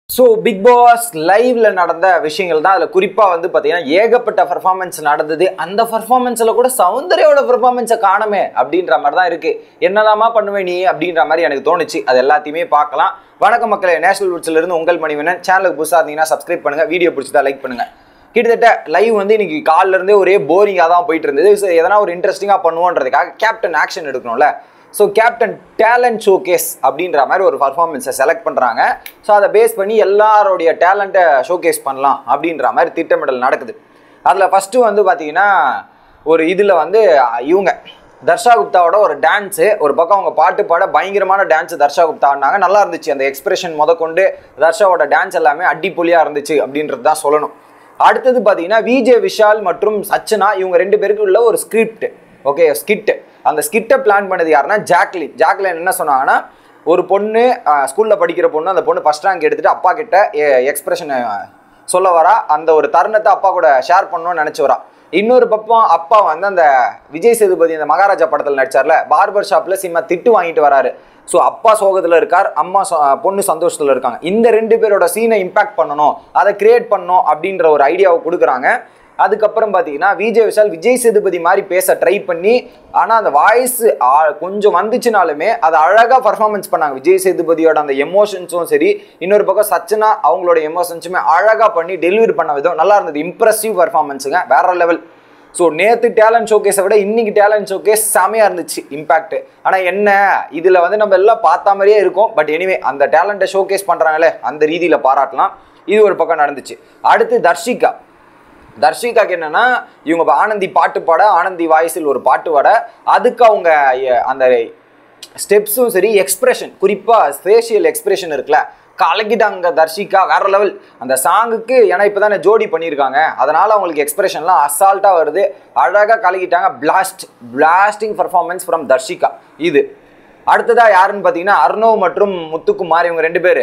so big pass லைவ்ல நடந்த விஷயங்கள் தான் அதில் குறிப்பாக வந்து பார்த்தீங்கன்னா ஏகப்பட்ட பர்ஃபார்மன்ஸ் நடந்தது அந்த பர்ஃபார்மன்ஸில் கூட சௌந்தர்யோட பர்ஃபார்மன்ஸை காணுமே அப்படின்ற மாதிரி தான் இருக்கு என்னலாமா பண்ணுவேன் நீ அப்படின்ற மாதிரி எனக்கு தோணுச்சு அது எல்லாத்தையுமே பார்க்கலாம் வணக்கம் மக்களே நேஷனல் வுட்ஸ்ல இருந்து உங்கள் மணிவனன் சேனலுக்கு புதுசாக இருந்தீங்கன்னா சப்ஸ்கிரைப் பண்ணுங்க வீடியோ பிடிச்சதா லைக் பண்ணுங்க கிட்டத்தட்ட லைவ் வந்து இன்னைக்கு காலில இருந்தே ஒரே போரிங்காக தான் போயிட்டு இருந்தது So, எதனா ஒரு இன்ட்ரெஸ்டிங்காக பண்ணுவோன்றதுக்காக கேப்டன் ஆக்ஷன் எடுக்கணும்ல ஸோ கேப்டன் டேலண்ட் ஷோகேஸ் அப்படின்ற மாதிரி ஒரு பர்ஃபார்மன்ஸை செலக்ட் பண்ணுறாங்க ஸோ அதை பேஸ் பண்ணி எல்லாரோடைய டேலண்ட்டை ஷோகேஸ் பண்ணலாம் அப்படின்ற மாதிரி திட்டமிடல் நடக்குது அதில் ஃபஸ்ட்டு வந்து பார்த்தீங்கன்னா ஒரு இதில் வந்து இவங்க தர்ஷா குப்தாவோட ஒரு டான்ஸு ஒரு பக்கம் அவங்க பாட்டு பாட பயங்கரமான டான்ஸ் தர்ஷா குப்தா ஆடினாங்க நல்லா இருந்துச்சு அந்த எக்ஸ்பிரஷன் முதற்கொண்டு தர்ஷாவோட டான்ஸ் எல்லாமே அடிப்பொலியாக இருந்துச்சு அப்படின்றது தான் சொல்லணும் அடுத்தது பார்த்தீங்கன்னா விஜே விஷால் மற்றும் சச்சனா இவங்க ரெண்டு பேருக்கு உள்ள ஒரு ஸ்கிரிப்ட் ஓகே ஸ்கிட் அந்த ஸ்கிட்டை பிளான் பண்ணது யாருன்னா ஜாக்லின் ஜாக்லின் என்ன சொன்னாங்கன்னா ஒரு பொண்ணு ஸ்கூலில் படிக்கிற பொண்ணு அந்த பொண்ணு ஃபஸ்ட் ரேங்க் எடுத்துட்டு அப்பா கிட்ட எக்ஸ்பிரஷன் சொல்ல வரா அந்த ஒரு தருணத்தை அப்பா கூட ஷேர் பண்ணணும்னு நினச்சி வரா இன்னொரு பக்கம் அப்பா வந்து அந்த விஜய் சேதுபதி அந்த மகாராஜா படத்தில் நடிச்சார்ல பார்பர் ஷாப்பில் சிம்ம திட்டு வாங்கிட்டு வராரு ஸோ அப்பா சோகத்தில் இருக்கார் அம்மா சோ- பொண்ணு சந்தோஷத்தில் இருக்காங்க இந்த ரெண்டு பேரோட சீனை இம்பாக்ட் பண்ணணும் அதை கிரியேட் பண்ணணும் அப்படின்ற ஒரு ஐடியாவை கொடுக்குறாங்க அதுக்கப்புறம் பார்த்தீங்கன்னா விஜய் விஷால் விஜய் சேதுபதி மாதிரி பேச ட்ரை பண்ணி ஆனால் அந்த வாய்ஸ் கொஞ்சம் வந்துச்சுனாலுமே அதை அழகாக பர்ஃபார்மன்ஸ் பண்ணாங்க விஜய் சேதுபதியோட அந்த எமோஷன்ஸும் சரி இன்னொரு பக்கம் சச்சனா அவங்களோட எமோஷன்ஸுமே அழகாக பண்ணி டெலிவரி பண்ண விதம் நல்லா இருந்தது இம்ப்ரெசிவ் பர்ஃபார்மன்ஸுங்க வேற லெவல் ஸோ நேற்று டேலண்ட் ஷோகேஸை விட இன்னைக்கு டேலண்ட் ஷோகேஸ் செமையாக இருந்துச்சு இம்பாக்ட் ஆனால் என்ன இதில் வந்து நம்ம எல்லாம் பார்த்த மாதிரியே இருக்கும் பட் எனிவே அந்த டேலண்ட்டை ஷோகேஸ் பண்ணுறாங்களே அந்த ரீதியில் பாராட்டலாம் இது ஒரு பக்கம் நடந்துச்சு அடுத்து தர்ஷிகா தர்ஷிகாக்கு என்னன்னா இவங்க இப்ப ஆனந்தி பாட்டு பாட ஆனந்தி வாய்ஸில் ஒரு பாட்டு பாட அதுக்கு அவங்க எ- அந்த ஸ்டெப்ஸும் சரி எக்ஸ்பிரஷன் குறிப்பாக ஃபேஷியல் எக்ஸ்பிரஷன் இருக்குல்ல கலக்கிட்டாங்க தர்ஷிகா வேற லெவல் அந்த சாங்குக்கு ஏன்னா இப்போ தானே ஜோடி பண்ணியிருக்காங்க அதனால அவங்களுக்கு எக்ஸ்பிரஷன்லாம் அசால்ட்டாக வருது அழகாக கலக்கிட்டாங்க blast blasting performance from Dharshika இது அடுத்ததா யாருன்னு பார்த்தீங்கன்னா அர்ணவ் மற்றும் முத்துக்குமார் இவங்க ரெண்டு பேர்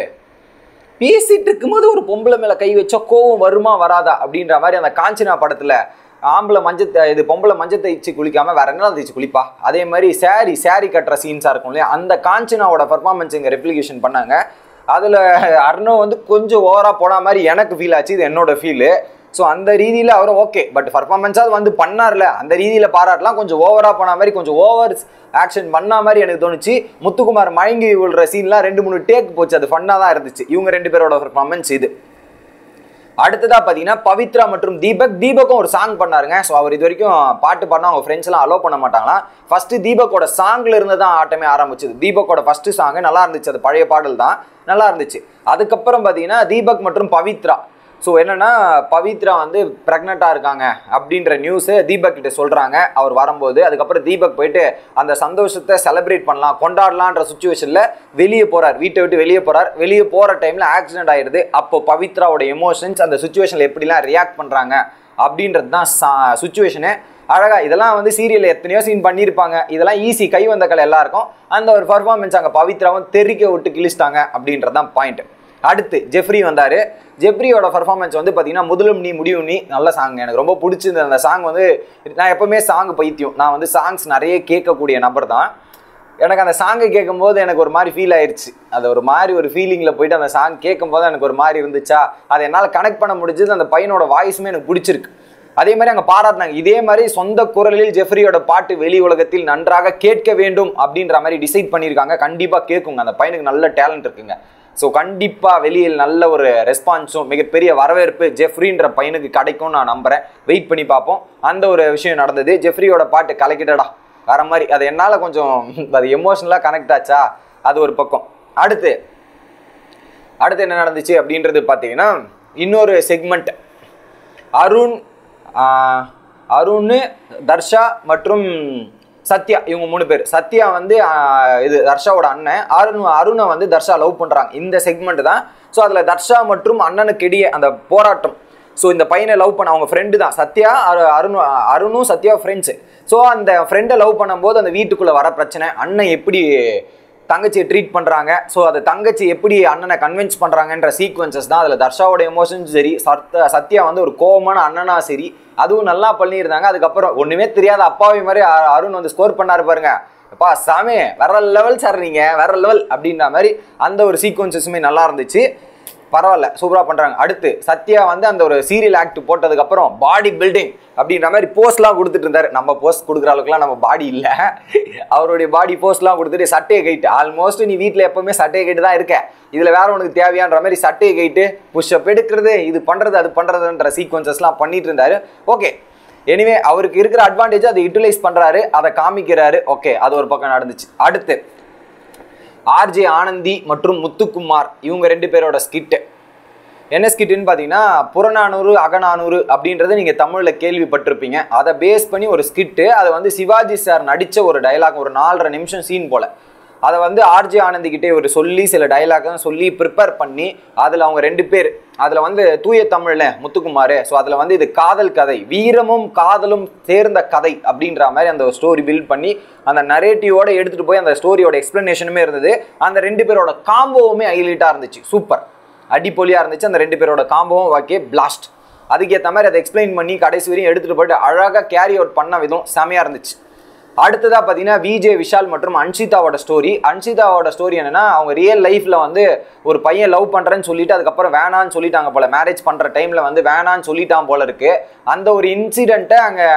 பேசிட்டு இருக்கும்போது ஒரு பொம்பளை மேல கை வச்சா கோவம் வருமா வராதா அப்படின்ற மாதிரி அந்த காஞ்சனா படத்துல ஆம்பளை மஞ்சத்தை இது பொம்பளை மஞ்சள் தேய்ச்சி குளிக்காம வேற என்ன தேய்ச்சி குளிப்பா அதே மாதிரி saree saree கட்டுற சீன்ஸா இருக்கும் இல்லையா அந்த காஞ்சனாவோட பர்ஃபார்மன்ஸ் இங்க ரெப்ளிகேஷன் பண்ணாங்க அதுல அர்ணோ வந்து கொஞ்சம் ஓவரா போன மாதிரி எனக்கு ஃபீல் ஆச்சு இது என்னோட ஃபீலு ஸோ அந்த ரீதியில் அவரும் ஓகே பட் பர்ஃபார்மன்ஸாவது வந்து பண்ணார்ல அந்த ரீதியில் பாராட்டலாம் கொஞ்சம் ஓவராக போன மாதிரி கொஞ்சம் ஓவர் ஆக்ஷன் பண்ண மாதிரி எனக்கு தோணுச்சு முத்துக்குமார் மயங்கி விழுற சீன்லாம் ரெண்டு மூணு டேக் போச்சு அது ஃபன்னாக தான் இருந்துச்சு இவங்க ரெண்டு பேரோட பர்ஃபார்மன்ஸ் இது அடுத்ததா பார்த்தீங்கன்னா பவித்ரா மற்றும் தீபக் தீபக்கும் ஒரு சாங் பண்ணாருங்க ஸோ அவர் இது வரைக்கும் பாட்டு பாடினா அவங்க ஃப்ரெண்ட்ஸ் எல்லாம் அலோவ் பண்ண மாட்டாங்களாம் ஃபர்ஸ்ட் தீபக்கோட சாங்ல இருந்து தான் ஆட்டமே ஆரம்பிச்சது தீபக்கோட ஃபர்ஸ்ட் சாங் நல்லா இருந்துச்சு அது பழைய பாடல் தான் நல்லா இருந்துச்சு அதுக்கப்புறம் பார்த்தீங்கன்னா தீபக் மற்றும் பவித்ரா ஸோ என்னன்னா பவித்ரா வந்து ப்ரெக்னெண்ட்டாக இருக்காங்க அப்படின்ற நியூஸை தீபக் கிட்ட சொல்கிறாங்க அவர் வரும்போது அதுக்கப்புறம் தீபக் போயிட்டு அந்த சந்தோஷத்தை செலிப்ரேட் பண்ணலாம் கொண்டாடலான்ற சுச்சுவேஷனில் வெளியே போகிறார் வீட்டை விட்டு வெளியே போகிறார் வெளியே போகிற டைமில் ஆக்சிடென்ட் ஆயிடுது அப்போ பவித்ராவோட எமோஷன்ஸ் அந்த சுச்சுவேஷனில் எப்படிலாம் ரியாக்ட் பண்ணுறாங்க அப்படின்றது தான் சுச்சுவேஷனு அழகா இதெல்லாம் வந்து சீரியல் எத்தனையோ சீன் பண்ணியிருப்பாங்க இதெல்லாம் ஈஸி கை வந்த கலை எல்லாருக்கும் அந்த ஒரு பர்ஃபார்மன்ஸ் அங்கே பவித்ராவும் தெறிக்க விட்டு கிழிச்சிட்டாங்க அப்படின்றது தான் பாயிண்ட் அடுத்து ஜெஃப்ரி வந்தார் ஜெஃப்ரியோட பர்ஃபார்மன்ஸ் வந்து பார்த்தீங்கன்னா முதலும் நீ முடியும் நீ நல்ல சாங் எனக்கு ரொம்ப பிடிச்சிருந்தது அந்த சாங் வந்து நான் எப்பவுமே சாங் பைத்தியம் நான் வந்து சாங்ஸ் நிறைய கேட்கக்கூடிய நபர் தான் எனக்கு அந்த சாங்கை கேட்கும்போது எனக்கு ஒரு மாதிரி ஃபீல் ஆயிருச்சு அது ஒரு மாதிரி ஒரு ஃபீலிங்கில் போயிட்டு அந்த சாங் கேட்கும்போது எனக்கு ஒரு மாதிரி இருந்துச்சா அதை என்னால் கனெக்ட் பண்ண முடிஞ்சது அந்த பையனோட வாய்ஸுமே எனக்கு பிடிச்சிருக்கு அதே மாதிரி அங்கே பாராட்டினாங்க இதே மாதிரி சொந்த குரலில் ஜெஃப்ரியோட பாட்டு வெளி உலகத்தில் நன்றாக கேட்க வேண்டும் அப்படின்ற மாதிரி டிசைட் பண்ணியிருக்காங்க கண்டிப்பாக கேட்குங்க அந்த பையனுக்கு நல்ல டேலண்ட் இருக்குங்க ஸோ கண்டிப்பாக வெளியில் நல்ல ஒரு ரெஸ்பான்ஸும் மிகப்பெரிய வரவேற்பு ஜெஃப்ரின்ற பையனுக்கு கிடைக்கும் நான் நம்புறேன் வெயிட் பண்ணி பார்ப்போம் அந்த ஒரு விஷயம் நடந்தது ஜெஃப்ரியோட பாட்டு கலக்கிட்டடா வர மாதிரி அது என்னால் கொஞ்சம் அது எமோஷனலாக கனெக்ட் ஆச்சா அது ஒரு பக்கம் அடுத்து அடுத்து என்ன நடந்துச்சு அப்படின்றது பார்த்தீங்கன்னா இன்னொரு செக்மெண்ட் அருண் ஆஹ், அருண் தர்ஷா மற்றும் சத்யா இவங்க மூணு பேர் சத்யா வந்து ஆஹ், இது தர்ஷாவோட அண்ணன் அருண் அருணை வந்து தர்ஷா லவ் பண்ணுறாங்க இந்த செக்மெண்ட் தான் ஸோ அதில் தர்ஷா மற்றும் அண்ணனுக்கு இடையே அந்த போராட்டம் ஸோ இந்த பையனை லவ் பண்ண அவங்க ஃப்ரெண்டு தான் சத்யா அரு- அருண் அருணும் சத்யா ஃப்ரெண்ட்ஸு ஸோ அந்த ஃப்ரெண்டை லவ் பண்ணும்போது அந்த வீட்டுக்குள்ளே வர பிரச்சனை அண்ணன் எப்படி தங்கச்சியை ட்ரீட் பண்ணுறாங்க ஸோ அதை தங்கச்சி எப்படி அண்ணனை கன்வின்ஸ் பண்ணுறாங்கன்ற சீக்வன்சஸ் தான் அதில் தர்ஷாவோட எமோஷன்ஸ் சரி சத்த சத்யா வந்து ஒரு கோவமான அண்ணனா சரி அதுவும் நல்லா பண்ணியிருந்தாங்க அதுக்கப்புறம் ஒன்றுமே தெரியாத அப்பாவி மாதிரி அ- அருண் வந்து ஸ்கோர் பண்ணாரு பாருங்க அப்பா சாமி வேற லெவல் சார் நீங்கள் வேற லெவல் அப்படின்ற மாதிரி அந்த ஒரு சீக்வன்சஸுமே நல்லா இருந்துச்சு பரவாயில்ல சூப்பராக பண்ணுறாங்க அடுத்து சத்யா வந்து அந்த ஒரு சீரியல் ஆக்ட் போட்டதுக்கப்புறம் பாடி பில்டிங் அப்படின்ற மாதிரி போஸ்ட்லாம் கொடுத்துட்டு இருந்தாரு நம்ம போஸ்ட் கொடுக்குற அளவுக்குலாம் நம்ம பாடி இல்லை அவருடைய பாடி போஸ்ட்லாம் கொடுத்துட்டு சட்டையை கைட்டு ஆல்மோஸ்ட் நீ வீட்டில் எப்பவுமே சட்டையை கைட்டு தான் இருக்க இதில் வேற உனக்கு தேவையான்ற மாதிரி சட்டையை கைட்டு புஷ்அப் எடுக்கிறது இது பண்ணுறது அது பண்ணுறதுன்ற சீக்வன்சஸ்லாம் பண்ணிட்டு இருந்தாரு ஓகே எனிவே அவருக்கு இருக்கிற அட்வான்டேஜ் அதை யூட்டிலைஸ் பண்ணுறாரு அதை காமிக்கிறாரு ஓகே அது ஒரு பக்கம் நடந்துச்சு அடுத்து ஆர்ஜே ஆனந்தி மற்றும் முத்துக்குமார் இவங்க ரெண்டு பேரோட ஸ்கிட்டு என்ன ஸ்கிட்டுன்னு பார்த்தீங்கன்னா புறநானூறு அகநானூறு அப்படின்றத நீங்கள் தமிழில் கேள்விப்பட்டிருப்பீங்க அதை பேஸ் பண்ணி ஒரு ஸ்கிட்டு அதை வந்து சிவாஜி சார் நடித்த ஒரு டயலாக் ஒரு நாலரை நிமிஷம் சீன் போல் அதை வந்து ஆர்ஜே ஆனந்தி கிட்டே ஒரு சொல்லி சில டைலாக்லாம் சொல்லி ப்ரிப்பேர் பண்ணி அதில் அவங்க ரெண்டு பேர் அதில் வந்து தூய தமிழில் முத்துக்குமார் ஸோ அதில் வந்து இது காதல் கதை வீரமும் காதலும் சேர்ந்த கதை அப்படின்ற மாதிரி அந்த ஸ்டோரி பில்ட் பண்ணி அந்த நரேட்டிவோட எடுத்துகிட்டு போய் அந்த ஸ்டோரியோட எக்ஸ்ப்ளனேஷனுமே இருந்தது அந்த ரெண்டு பேரோட காம்போவுமே ஹைலைட்டாக இருந்துச்சு சூப்பர் அடிப்பொலியாக இருந்துச்சு அந்த ரெண்டு பேரோட காம்போவும் ஓகே பிளாஸ்ட் அதுக்கேற்ற மாதிரி அதை எக்ஸ்பிளைன் பண்ணி கடைசி வரையும் எடுத்துகிட்டு போயிட்டு அழகாக கேரி அவுட் பண்ண விதம் செமையாக இருந்துச்சு அடுத்ததாக பார்த்தீங்கன்னா விஜே விஷால் மற்றும் அன்ஷிதாவோட ஸ்டோரி அன்ஷிதாவோட ஸ்டோரி என்னன்னா அவங்க ரியல் லைஃப்பில் வந்து ஒரு பையன் லவ் பண்ணுறேன்னு சொல்லிட்டு அதுக்கப்புறம் வேணான்னு சொல்லிட்டாங்க போல மேரேஜ் பண்ணுற டைமில் வந்து வேணான்னு சொல்லிட்டான் போல இருக்கு அந்த ஒரு இன்சிடெண்ட்டை அங்கே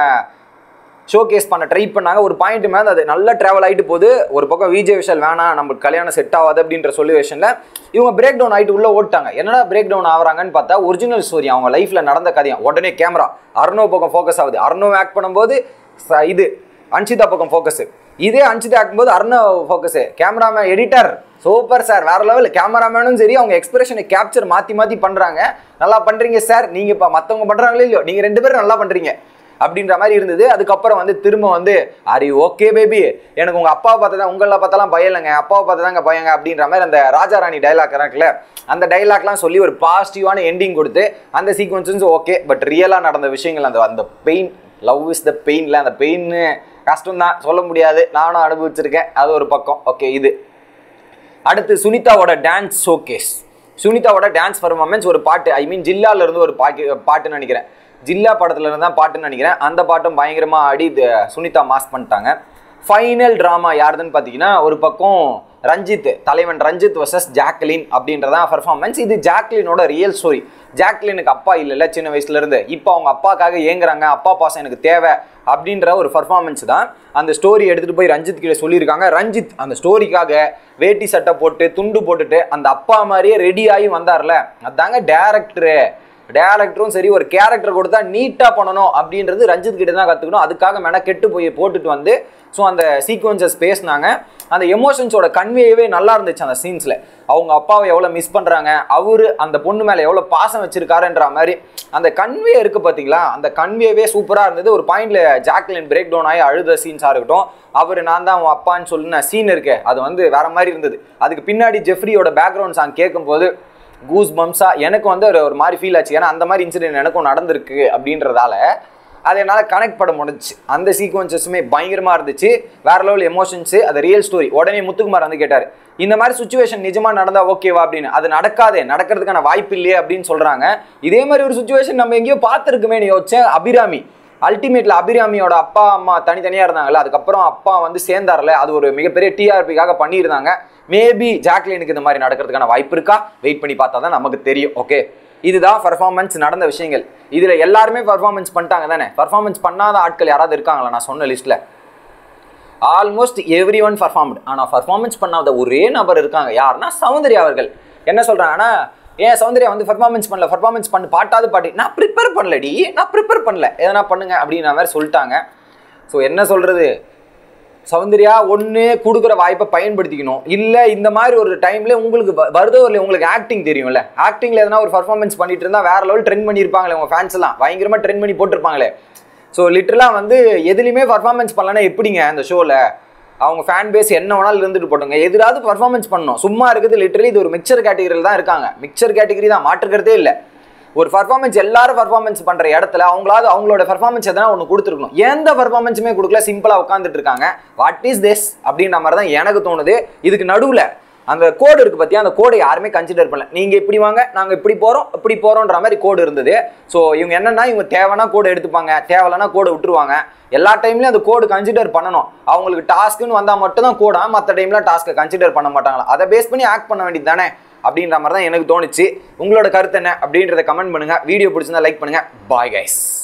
ஷோகேஸ் பண்ண ட்ரை பண்ணாங்க ஒரு பாயிண்ட் மேலே அது நல்லா ட்ராவல் ஆகிட்டு போகுது ஒரு பக்கம் விஜய் விஷால் வேணாம் நம்மளுக்கு கல்யாணம் செட் ஆகாது அப்படின்ற சொல்லுவேஷனில் இவங்க பிரேக் டவுன் ஆகிட்டு உள்ளே ஓட்டாங்க என்னடா பிரேக் டவுன் ஆகுறாங்கன்னு பார்த்தா ஒரிஜினல் ஸ்டோரி அவங்க லைஃப்பில் நடந்த கதையும் உடனே கேமரா அர்ணோ பக்கம் ஃபோக்கஸ் ஆகுது அர்ணோ ஆக்ட் பண்ணும்போது ச- இது அன்ஷிதா பக்கம் ஃபோக்கஸ் இதே அன்ஷிதா ஆக்கும்போது Arnav focus cameraman editor super sir வேற லெவல் கேமராமேனும் சரி அவங்க எக்ஸ்பிரஷனை கேப்சர் மாற்றி மாற்றி பண்ணுறாங்க நல்லா பண்ணுறீங்க சார் நீங்கள் இப்போ மற்றவங்க பண்ணுறாங்களோ இல்லையோ நீங்கள் ரெண்டு பேரும் நல்லா பண்ணுறீங்க அப்படின்ற மாதிரி இருந்தது அதுக்கப்புறம் வந்து திரும்ப வந்து அரி ஓகே பேபி எனக்கு உங்கள் அப்பாவை பார்த்து தான் உங்களை பார்த்தாலாம் பயம் இல்லைங்க அப்பாவை பார்த்து தாங்க பயங்க அப்படின்ற மாதிரி அந்த ராஜாராணி டைலாக் இருக்குல்ல அந்த டைலாக்லாம் சொல்லி ஒரு பாசிட்டிவான எண்டிங் கொடுத்து அந்த சீக்வன்ஸும் ஓகே பட் ரியலாக நடந்த விஷயங்கள் அந்த அந்த பெயின் லவ் இஸ் த பெயின்ல அந்த பெயின் கஷ்டம் தான் சொல்ல முடியாது நானும் அனுபவிச்சிருக்கேன் அது ஒரு பக்கம் ஓகே இது அடுத்து சுனிதாவோட டான்ஸ் ஷோகேஸ் சுனிதாவோட டான்ஸ் பர்ஃபார்மன்ஸ் ஒரு பாட்டு ஐ மீன் ஜில்லால இருந்து ஒரு பாட்டு பாட்டுன்னு நினைக்கிறேன் ஜில்லா படத்துல இருந்து தான் பாட்டுன்னு நினைக்கிறேன் அந்த பாட்டும் பயங்கரமா ஆடி இது சுனிதா மாஸ் பண்ணிட்டாங்க ஃபைனல் ட்ராமா யாருதுன்னு பார்த்தீங்கன்னா ஒரு பக்கம் ரஞ்சித் தலைவன் ரஞ்சித் வர்சஸ் ஜாக்லின் அப்படின்றதான் பர்ஃபார்மன்ஸ் இது ஜாக்லினோட ரியல் ஸ்டோரி ஜாக்லினுக்கு அப்பா இல்லைல்ல சின்ன வயசுல இருந்து இப்போ அவங்க அப்பாக்காக ஏங்குறாங்க அப்பா பாசம் எனக்கு தேவை அப்படின்ற ஒரு பர்ஃபார்மன்ஸ் தான் அந்த ஸ்டோரி எடுத்துட்டு போய் ரஞ்சித் கிட்ட சொல்லியிருக்காங்க ரஞ்சித் அந்த ஸ்டோரிக்காக வேட்டி சட்டை போட்டு துண்டு போட்டுட்டு அந்த அப்பா மாதிரியே ரெடி ஆகி வந்தார்ல அதாங்க டேரக்டரு டேரக்டரும் சரி ஒரு கேரக்டர் கொடுத்தா நீட்டாக பண்ணணும் அப்படின்றது ரஞ்சித் கிட்ட தான் கற்றுக்கணும் அதுக்காக மெனக்கெட்டு போய் போட்டுட்டு வந்து ஸோ அந்த சீக்வன்சஸ் பேசினாங்க அந்த எமோஷன்ஸோட கன்வேயவே நல்லா இருந்துச்சு அந்த சீன்ஸில் அவங்க அப்பாவை எவ்வளோ மிஸ் பண்ணுறாங்க அவர் அந்த பொண்ணு மேலே எவ்வளோ பாசம் வச்சிருக்காருன்ற மாதிரி அந்த கன்வே இருக்குது பார்த்தீங்களா அந்த கன்வேவே சூப்பராக இருந்தது ஒரு பாயிண்டில் ஜாக்லின் பிரேக் டவுன் ஆகி அழுத சீன்ஸாக இருக்கட்டும் அவர் நான் தான் உன் அப்பான்னு சொல்லின சீன் இருக்கே அது வந்து வேற மாதிரி இருந்தது அதுக்கு பின்னாடி ஜெஃப்ரியோட பேக்ரவுண்ட் சாங் கேட்கும்போது கூஸ் பம்ஸா எனக்கு வந்து ஒரு ஒரு மாதிரி ஃபீல் ஆச்சு ஏன்னா அந்த மாதிரி இன்சிடென்ட் எனக்கும் நடந்திருக்கு அப்படின்றதால அதை என்னால் கனெக்ட் பண்ண முடிஞ்சுச்சு அந்த சீக்வன்சஸுமே பயங்கரமாக இருந்துச்சு வேற லெவல் எமோஷன்ஸு அது ரியல் ஸ்டோரி உடனே முத்துக்குமார் வந்து கேட்டார் இந்த மாதிரி சுச்சுவேஷன் நிஜமாக நடந்தா ஓகேவா அப்படின்னு அது நடக்காதே நடக்கிறதுக்கான வாய்ப்பு இல்லையே அப்படின்னு சொல்கிறாங்க இதே மாதிரி ஒரு சுச்சுவேஷன் நம்ம எங்கேயோ பார்த்துருக்குமே யோசிச்சேன் அபிராமி அல்டிமேட்ல அபிராமியோட அப்பா அம்மா தனித்தனியாக இருந்தாங்கல்ல அதுக்கப்புறம் அப்பா வந்து சேர்ந்தார்ல அது ஒரு மிகப்பெரிய டிஆர்பிக்காக பண்ணியிருந்தாங்க மேபி ஜாக்லினுக்கு இந்த மாதிரி நடக்கிறதுக்கான வாய்ப்பு இருக்கா வெயிட் பண்ணி பார்த்தா தான் நமக்கு தெரியும் ஓகே இதுதான் பர்ஃபார்மன்ஸ் நடந்த விஷயங்கள் இதில் எல்லாருமே பர்ஃபார்மன்ஸ் பண்ணிட்டாங்க தானே பர்ஃபார்மன்ஸ் பண்ணாத ஆட்கள் யாராவது இருக்காங்களா நான் சொன்ன லிஸ்ட்டில் ஆல்மோஸ்ட் எவ்ரி ஒன் பர்ஃபார்ம்டு ஆனால் பர்ஃபார்மன்ஸ் பண்ணாத ஒரே நபர் இருக்காங்க யாருன்னா சௌந்தர்யா அவர்கள் என்ன சொல்கிறாங்கன்னா ஏன் சௌந்தர்யா வந்து பர்ஃபார்மன்ஸ் பண்ணல பர்ஃபார்மன்ஸ் பண்ணு பாட்டாவது பாட்டி நான் ப்ரிப்பேர் பண்ணலடி நான் ப்ரிப்பேர் பண்ணல எதனா பண்ணுங்க அப்படின்ற மாதிரி சொல்லிட்டாங்க ஸோ என்ன சொல்கிறது சௌந்தர்யா ஒன்று கொடுக்குற வாய்ப்பை பயன்படுத்திக்கணும் இல்லை இந்த மாதிரி ஒரு டைமில் உங்களுக்கு வ- வருதோ இல்லை உங்களுக்கு ஆக்டிங் தெரியும்ல ஆக்டிங்கில் எதனா ஒரு பர்ஃபார்மன்ஸ் பண்ணிட்டு இருந்தால் வேற லெவல் ட்ரெண்ட் பண்ணியிருப்பாங்களே உங்கள் ஃபேன்ஸ் எல்லாம் பயங்கரமாக ட்ரெண்ட் பண்ணி போட்டிருப்பாங்களே ஸோ லிட்டரலாக வந்து எதுலையுமே பர்ஃபார்மன்ஸ் பண்ணலன்னா எப்படிங்க அந்த ஷோவில் அவங்க ஃபேன் பேஸ் என்ன வேணாலும் இருந்துட்டு போட்டுங்க எதிராவது பர்ஃபார்மன்ஸ் பண்ணணும் சும்மா இருக்குது லிட்டரலி இது ஒரு மிக்சர் கேட்டகரியில் தான் இருக்காங்க மிக்சர் கேட்டகரி தான் மாற்றுக்கிறதே இல்லை ஒரு பர்ஃபார்மன்ஸ் எல்லாரும் பர்ஃபார்மன்ஸ் பண்ற இடத்துல அவங்களாவது அவங்களோட பர்ஃபார்மன்ஸ் எதனா ஒன்று கொடுத்துருக்கணும் எந்த பர்ஃபார்மன்ஸுமே கொடுக்கல சிம்பிளா உட்காந்துட்டு இருக்காங்க வாட் இஸ் திஸ் அப்படின்ற மாதிரி தான் எனக்கு தோணுது இதுக்கு நடுவில் அந்த கோடு இருக்கு பத்தியா அந்த கோடை யாருமே கன்சிடர் பண்ணல நீங்க இப்படி வாங்க நாங்க இப்படி போறோம் இப்படி போறோம்ன்ற மாதிரி கோடு இருந்தது ஸோ இவங்க என்னன்னா இவங்க தேவைன்னா கோடு எடுத்துப்பாங்க தேவையில்லைன்னா கோடு விட்டுருவாங்க எல்லா டைம்லயும் அந்த கோடு கன்சிடர் பண்ணணும் அவங்களுக்கு டாஸ்க்குன்னு வந்தா மட்டும் தான் கோடா மற்ற டைம்ல டாஸ்க்கை கன்சிடர் பண்ண மாட்டாங்களா அதை பேஸ் பண்ணி ஆக்ட் பண்ண வேண்டியது தானே அப்படின்ற மாதிரி தான் எனக்கு தோணுச்சு உங்களோட கருத்து என்ன அப்படின்றத கமெண்ட் பண்ணுங்க வீடியோ பிடிச்சிருந்தா லைக் பண்ணுங்க பாய் கைஸ்